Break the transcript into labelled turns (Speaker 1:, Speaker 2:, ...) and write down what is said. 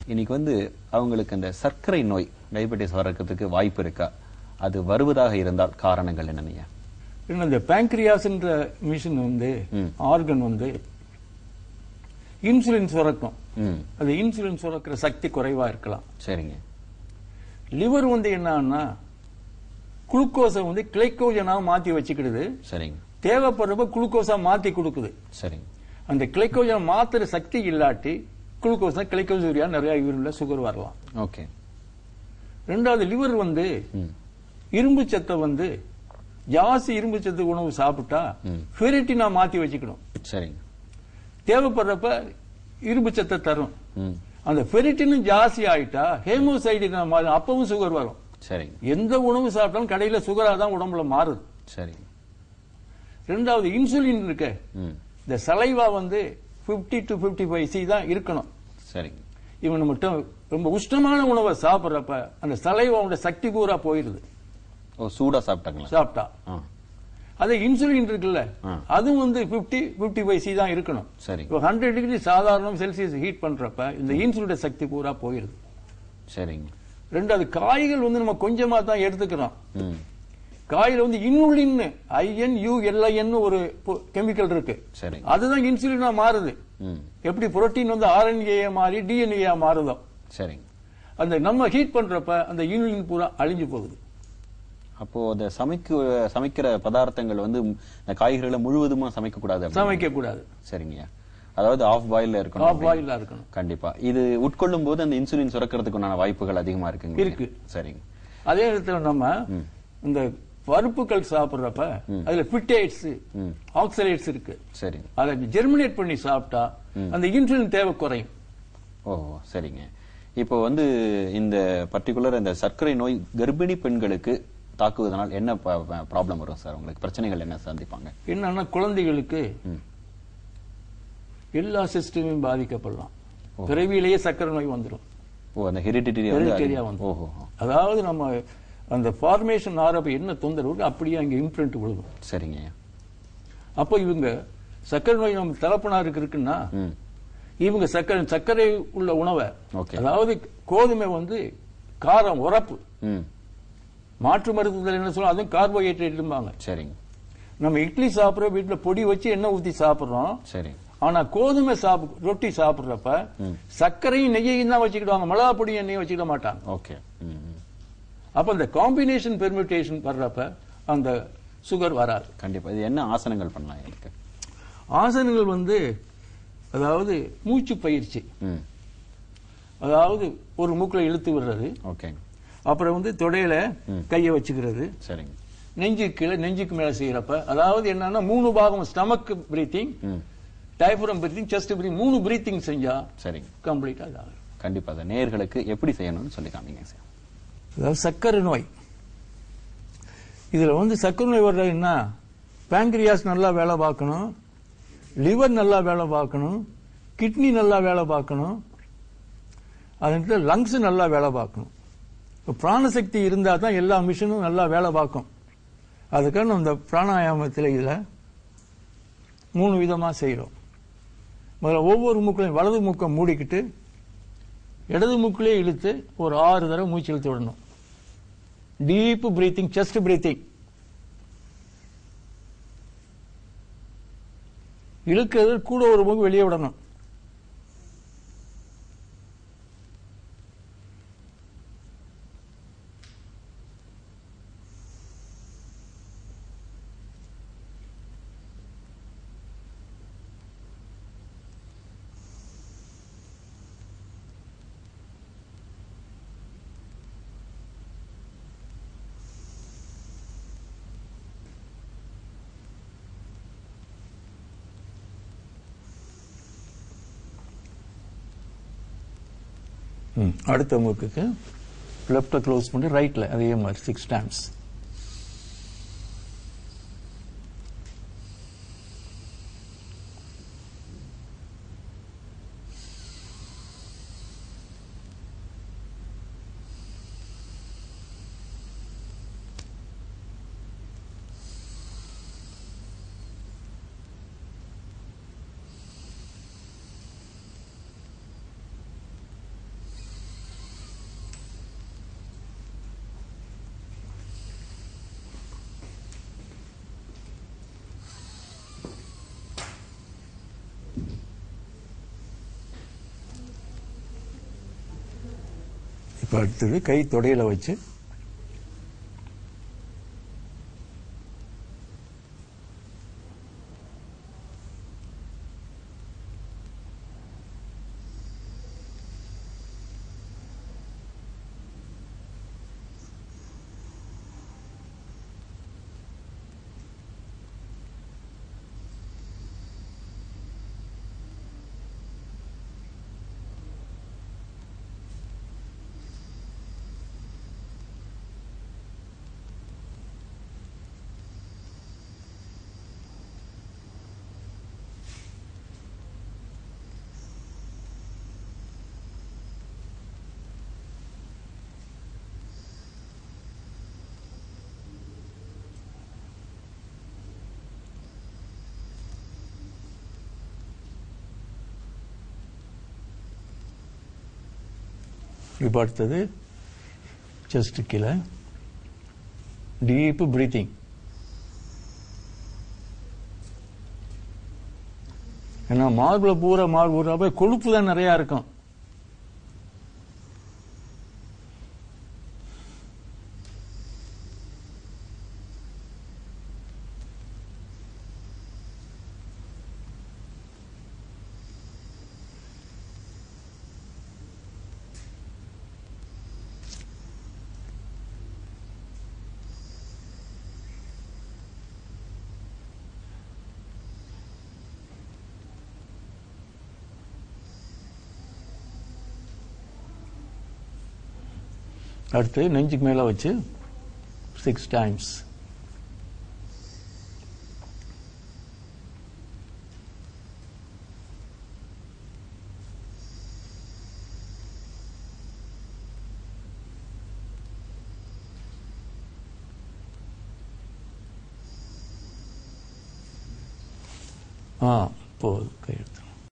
Speaker 1: இன்னைக்கு வந்து அவங்களுக்கு அந்த சர்க்கரை நோய் டயபெட்டிஸ் வர்றதுக்கு வாய்ப்பு இருக்கா அது வருவதாக இருந்தால் காரணங்கள் என்னென்ன
Speaker 2: இன்னும் இந்த பேங்க்ரியாஸ்ன்ற மிஷின் வந்து
Speaker 1: ம்.
Speaker 2: ஆர்கன் வந்து இன்சுலின் சுரக்கும்
Speaker 1: ம்
Speaker 2: அது இன்சுலின் சுரக்கிற சக்தி குறைவா இருக்கலாம்
Speaker 1: சரிங்க
Speaker 2: லிவர் வந்து என்னன்னா குளுக்கோஸை வந்து கிளைக்கோஜனா மாத்தி வச்சுக்கிடுது
Speaker 1: சரிங்க
Speaker 2: தேவைப்படுறப்ப குளுக்கோஸா மாத்தி கொடுக்குது
Speaker 1: சரிங்க
Speaker 2: அந்த கிளைக்கோஜனை மாத்துற சக்தி இல்லாட்டி குளுக்கோஸ் கிளைக்கோஸ் யூரியா நிறைய யூரின்ல சுகர் வரலாம்
Speaker 1: ஓகே
Speaker 2: ரெண்டாவது லிவர் வந்து
Speaker 1: ம்
Speaker 2: இரும்பு சத்தை வந்து ஜாஸ்தி இரும்பு சத்து உணவு சாப்பிட்டா
Speaker 1: ம்.
Speaker 2: ஃபெரிட்டினா மாத்தி வச்சுக்கணும்
Speaker 1: சரிங்க
Speaker 2: தேவைப்படுறப்ப இரும்பு சத்தை தரும்
Speaker 1: ம்
Speaker 2: அந்த ஃபெரிட்டினும் ஜாஸ்தி ஆயிட்டா ஹேமோசைடினா மாறும் அப்பவும் சுகர் வரும்
Speaker 1: சரிங்க
Speaker 2: எந்த உணவு சாப்பிட்டாலும் கடையில சுகரா தான் உடம்புல மாறுது
Speaker 1: சரிங்க
Speaker 2: ரெண்டாவது இன்சுலின் இருக்கு
Speaker 1: ம்
Speaker 2: இந்த சலைவா வந்து 50 டு 55 ஃபைவ் சி தான் இருக்கணும்
Speaker 1: சரிங்க
Speaker 2: இவன் மட்டும் ரொம்ப உஷ்ணமான உணவை சாப்பிடுறப்ப அந்த சலைவாவோட சக்தி பூரா போயிருது
Speaker 1: ஓ சூடா சாப்பிட்டாங்களா
Speaker 2: சாப்பிட்டா
Speaker 1: ஆ
Speaker 2: அதே இன்சுலின் இருக்குல்ல
Speaker 1: ஆ.
Speaker 2: அதுவும் வந்து 50 55 ஃபைவ் சி தான் இருக்கணும்
Speaker 1: சரிங்க
Speaker 2: இப்போ ஹண்ட்ரட் டிகிரி சாதாரண செல்சியஸ் ஹீட் பண்றப்ப இந்த இன்சுலினோட சக்தி பூரா போயிருது
Speaker 1: சரிங்க
Speaker 2: ரெண்டாவது காய்கள் வந்து நம்ம கொஞ்சமா தான் எடுத்துக்கிறோம்
Speaker 1: ம்
Speaker 2: காயில வந்து இன்சுலின் ஐஎன் யூ எல்ஐஎன் ஒரு கெமிக்கல் இருக்கு
Speaker 1: சரிங்க
Speaker 2: அதுதான் இன்சுலினா மாறுது
Speaker 1: ம்
Speaker 2: எப்படி புரோட்டீன் வந்து ஆர்என்ஏ மாறி டிஎன்ஏ மாறுதோ
Speaker 1: சரிங்க
Speaker 2: அந்த நம்ம ஹீட் பண்றப்ப அந்த இன்சுலின் பூரா அழிஞ்சு போகுது
Speaker 1: அப்போ அந்த சமைக்க சமைக்கிற பதார்த்தங்கள் வந்து இந்த காய்கறிகளை முழுவதுமா சமைக்க கூடாது அப்படின்னு-
Speaker 2: சமைக்க கூடாது
Speaker 1: சரிங்க அதாவது ஆஃப் பாயில்ல இருக்கணும்
Speaker 2: ஆஃப் பாயிலா இருக்கணும்
Speaker 1: கண்டிப்பா இது உட்கொள்ளும் போது அந்த இன்சுலின் சுரக்கிறதுக்குண்டான வாய்ப்புகள் அதிகமா இருக்குங்க
Speaker 2: இருக்கு.
Speaker 1: சரிங்க
Speaker 2: அதே நேரத்துல நம்ம
Speaker 1: ம்.
Speaker 2: இந்த பருப்புகள் சாப்பிடுறப்ப அதுல பிட்டேட்ஸ்
Speaker 1: ம்
Speaker 2: ஆக்சலேட்ஸ் இருக்கு
Speaker 1: சரிங்க
Speaker 2: அதை ஜெர்மினேட் பண்ணி சாப்பிட்டா அந்த இன்சுலின் தேவை குறையும்
Speaker 1: ஓ சரிங்க இப்போ வந்து இந்த பர்டிகுலர் இந்த சர்க்கரை நோய் கர்ப்பிணி பெண்களுக்கு தாக்குவதனால் என்ன ப்ராப்ளம் வரும் சார் உங்களுக்கு பிரச்சனைகள் என்ன சந்திப்பாங்க
Speaker 2: என்னன்னா குழந்தைகளுக்கு
Speaker 1: ம்.
Speaker 2: எல்லா சிஸ்டமும் பாதிக்கப்படலாம் பிறவியிலேயே சர்க்கரை நோய் வந்துடும்
Speaker 1: ஓ அந்த ஹெரிடிட்டி
Speaker 2: Hereditary-ஆ வந்துரும்.
Speaker 1: ஓஹோ
Speaker 2: அதாவது நம்ம அந்த ஃபார்மேஷன் ஆறப்ப என்ன தொந்தரவு இருக்கோ அப்படியே அங்க இம்ப்ரிண்ட் விழுகும்
Speaker 1: சரிங்க
Speaker 2: அப்போ இவங்க சர்க்கரை நோய் நம்ம தலப்பனாருக்கு இருக்குன்னா
Speaker 1: ம்
Speaker 2: இவங்க சர்க்கரை சர்க்கரை உள்ள உணவை
Speaker 1: Okay.
Speaker 2: அதாவது கோதுமை வந்து காரம் உரப்பு
Speaker 1: ம்
Speaker 2: மாற்று மருத்துவத்தில் என்ன சொல்ல அதுவும் கார்போஹைட்ரேட்பாங்க
Speaker 1: சரிங்க
Speaker 2: நம்ம இட்லி சாப்பிட்ற வீட்டுல பொடி வச்சு எண்ணெய் ஊத்தி சாப்பிடுறோம்
Speaker 1: சரிங்க
Speaker 2: ஆனா கோதுமை சாப்பு ரொட்டி சாப்பிடுறப்ப சர்க்கரையும் நெய்யையும் தான் வச்சுக்கிடுவாங்க மிளகா பொடியும் எண்ணெயும் வச்சுக்கிட மாட்டாங்க
Speaker 1: ஓகே ம் ம்.
Speaker 2: அப்ப இந்த காம்பினேஷன் பெர்மிட்டேஷன் வர்றப்ப அந்த சுகர் வராது
Speaker 1: கண்டிப்பா இது என்ன ஆசனங்கள் பண்ணலாம் எனக்கு
Speaker 2: ஆசனங்கள் வந்து அதாவது மூச்சு பயிற்சி
Speaker 1: ம்
Speaker 2: அதாவது ஒரு மூக்குல இழுத்து விடுறது
Speaker 1: ஓகே
Speaker 2: அப்புறம் வந்து தொடையில கையை வச்சுக்கிறது
Speaker 1: சரிங்க
Speaker 2: நெஞ்சுக்கு கீழே நெஞ்சுக்கு மேல செய்யறப்ப அதாவது என்னன்னா மூணு பாகம் ஸ்டமக் பிரீத்திங்
Speaker 1: ம்
Speaker 2: டைஃபரம் பிரீத்திங் செஸ்ட் பிரீத்திங் மூணு பிரீத்திங் செஞ்சா
Speaker 1: சரிங்க
Speaker 2: கம்ப்ளீட்டா இதாகும்
Speaker 1: கண்டிப்பா அதை நேயர்களுக்கு எப்படி செய்யணும்னு சொல்லி காமிங்க சார்
Speaker 2: அதாவது சர்க்கரை நோய் இதுல வந்து சர்க்கரை நோய் வர்றதுன்னா பேங்க்ரியாஸ் நல்லா வேலை பார்க்கணும் லிவர் நல்லா வேலை பார்க்கணும் கிட்னி நல்லா வேலை பார்க்கணும் அதுக்கு லங்ஸ் நல்லா வேலை பார்க்கணும் இப்போ பிராணசக்தி இருந்தால் தான் எல்லா மிஷினும் நல்லா வேலை பார்க்கும் அதுக்காக இந்த பிராணாயாமத்தில் இதில் மூணு விதமாக செய்கிறோம் முதல்ல ஒவ்வொரு மூக்களையும் வலது மூக்கை மூடிக்கிட்டு இடது மூக்கிலே இழுத்து ஒரு ஆறு தடவை மூச்சு இழுத்து விடணும் டீப் பிரீத்திங் செஸ்ட் பிரீத்திங் இழுக்கிறது கூட ஒரு மூக்கு வெளியே விடணும் அடுத்த மூக்குக்கு லெஃப்டை க்ளோஸ் பண்ணி ரைட்ல அதே மாதிரி சிக்ஸ் டைம்ஸ் இப்போ அடுத்தது கை தொடையில வச்சு இப்போ அடுத்தது செஸ்ட் கீழே டீப் பிரீத்திங் ஏன்னா மார்பிள பூரா மார்பூராவே கொழுப்பு தான் நிறைய இருக்கும் அடுத்து நெஞ்சுக்கு மேல வச்சு சிக்ஸ் டைம்ஸ் ஆ போதும் கையெழுத்து